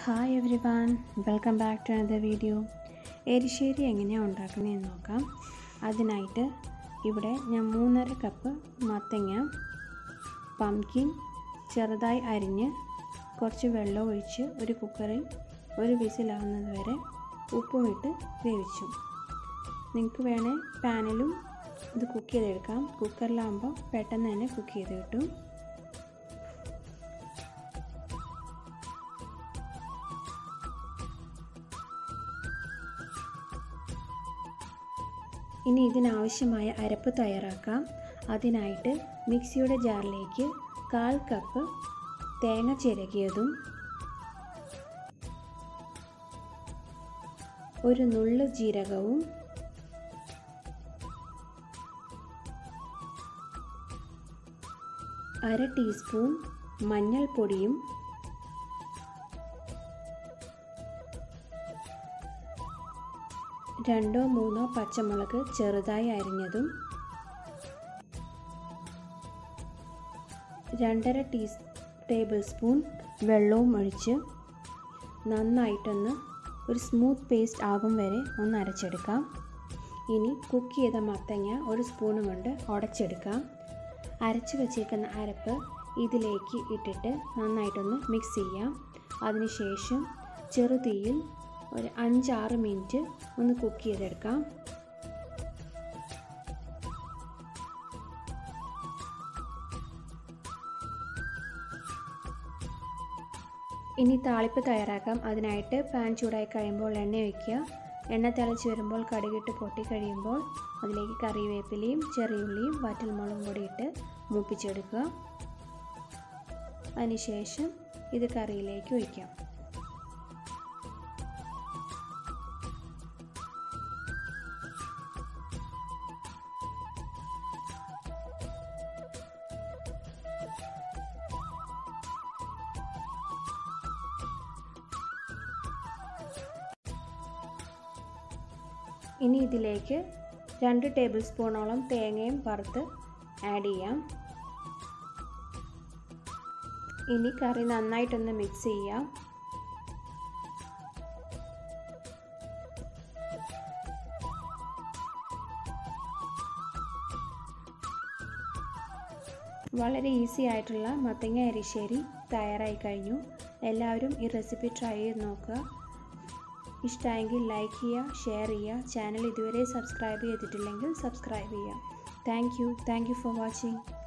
hi everyone welcome back to another video എരിശ്ശേരി എങ്ങനെയാണ് ഉണ്ടാക്കുന്നതെന്ന് നോക്കാം അതിനായിട്ട് ഇവിടെ ഞാൻ മൂന്നര കപ്പ് മത്തങ്ങ പംകിൻ ചെറുതായി അരിഞ്ഞ് കുറച്ച് വെള്ളം ഒഴിച്ച് ഒരു കുക്കറിൽ ഒരു വിസിലാവുന്നത് വരെ ഉപ്പുമിട്ട് വേവിച്ചു നിങ്ങൾക്ക് വേണേൽ പാനിലും ഇത് കുക്ക് ചെയ്തെടുക്കാം കുക്കറിലാകുമ്പോൾ പെട്ടെന്ന് തന്നെ കുക്ക് ചെയ്ത് കിട്ടും ഇനി ഇതിനാവശ്യമായ അരപ്പ് തയ്യാറാക്കാം അതിനായിട്ട് മിക്സിയുടെ ജാറിലേക്ക് കാൽ കപ്പ് തേങ്ങ ചിരകിയതും ഒരു നുള്ളു ജീരകവും അര ടീസ്പൂൺ മഞ്ഞൾപ്പൊടിയും രണ്ടോ മൂന്നോ പച്ചമുളക് ചെറുതായി അരിഞ്ഞതും രണ്ടര ടീ ടേബിൾ സ്പൂൺ വെള്ളവും ഒഴിച്ച് നന്നായിട്ടൊന്ന് ഒരു സ്മൂത്ത് പേസ്റ്റ് ആകും വരെ ഒന്ന് അരച്ചെടുക്കാം ഇനി കുക്ക് ചെയ്ത മത്തങ്ങ ഒരു സ്പൂൺ കൊണ്ട് ഉടച്ചെടുക്കാം അരച്ച് വെച്ചേക്കുന്ന അരപ്പ് ഇതിലേക്ക് ഇട്ടിട്ട് നന്നായിട്ടൊന്ന് മിക്സ് ചെയ്യാം അതിനുശേഷം ചെറുതീയിൽ ഒരു അഞ്ചാറ് മിനിറ്റ് ഒന്ന് കുക്ക് ചെയ്തെടുക്കാം ഇനി താളിപ്പ് തയ്യാറാക്കാം അതിനായിട്ട് പാൻ ചൂടായി കഴിയുമ്പോൾ എണ്ണ ഒഴിക്കുക എണ്ണ തിളച്ച് വരുമ്പോൾ കടുകിട്ട് പൊട്ടി കഴിയുമ്പോൾ അതിലേക്ക് കറിവേപ്പിലയും ചെറിയുള്ളിയും വറ്റൽമുളകും കൂടി ഇട്ട് മൂപ്പിച്ചെടുക്കുക അതിനുശേഷം ഇത് കറിയിലേക്ക് ഒഴിക്കാം ഇനി ഇതിലേക്ക് രണ്ട് ടേബിൾ സ്പൂണോളം തേങ്ങയും വറുത്ത് ആഡ് ചെയ്യാം ഇനി കറി നന്നായിട്ടൊന്ന് മിക്സ് ചെയ്യാം വളരെ ഈസി ആയിട്ടുള്ള മത്തങ്ങ അരിശ്ശേരി തയ്യാറായി കഴിഞ്ഞു എല്ലാവരും ഈ റെസിപ്പി ട്രൈ ചെയ്ത് നോക്കുക ഇഷ്ടമായെങ്കിൽ ലൈക്ക് ചെയ്യുക ഷെയർ ചെയ്യുക ചാനൽ ഇതുവരെ സബ്സ്ക്രൈബ് ചെയ്തിട്ടില്ലെങ്കിൽ സബ്സ്ക്രൈബ് ചെയ്യുക thank you thank you for watching